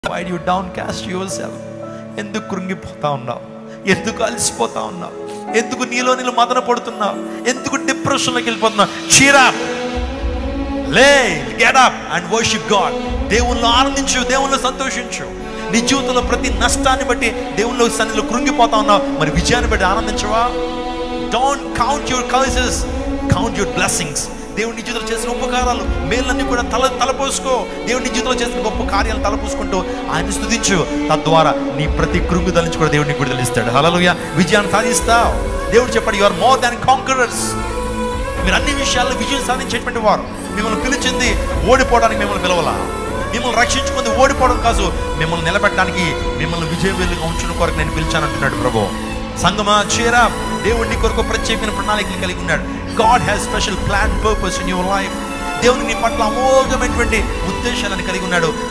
why you downcast yourself ఎందుకు కృంగిపోతా ఉన్నావు ఎందుకు అలసిపోతా ఉన్నావు ఎందుకు నీలో నీళ్ళు మదన పడుతున్నావు ఎందుకు డిప్రెషన్లోకి వెళ్ళిపోతున్నావు చీరా లే get up and worship God దేవుల్లో ఆనందించు దేవుల్లో సంతోషించు నీ జీవితంలో ప్రతి నష్టాన్ని బట్టి దేవుల్లో సన్నిధిలో కృంగిపోతా ఉన్నావు మరి విజయాన్ని బట్టి ఆనందించవా don't count your curses count your blessings దేవుడి నీ జీవితంలో చేసిన ఉపకారాలు మేలన్నీ కూడా తల తలపోసుకో దేవుడి నీ జీవితంలో చేసిన గొప్ప కార్యాలు తలపోసుకుంటూ ఆయన స్తుతించు తద్వారా నీ ప్రతి కృంగుదల నుంచి కూడా దేవుడిని విడుదల ఇస్తాడు హల్లెలూయా విజయాన్ని సాధిస్తావు దేవుడు చెప్పాడు you are more than conquerors మీరు అన్ని విషయాల్లో విజయం సాధించేటువంటి వారు మిమ్మల్ని పిలిచింది ఓడిపోవడానికి మిమ్మల్ని పిలవాల మిమ్మల్ని రక్షించుకుంది ఓడిపోవడం కాదు మిమ్మల్ని నిలబెట్టడానికి మిమ్మల్ని విజయ వెలుగుగా ఉంచిన కొరకు నేను పిలిచాను అంటున్నాడు ప్రభు సంగమా చీరా దేవుడి కొరకు ప్రత్యేకమైన ప్రణాళికలు కలిగి ఉన్నాడు God has special plan purpose in your life దేవుని నీ పట్ల అమోఘమైనటువంటి ఉద్దేశాలను కలిగి ఉన్నాడు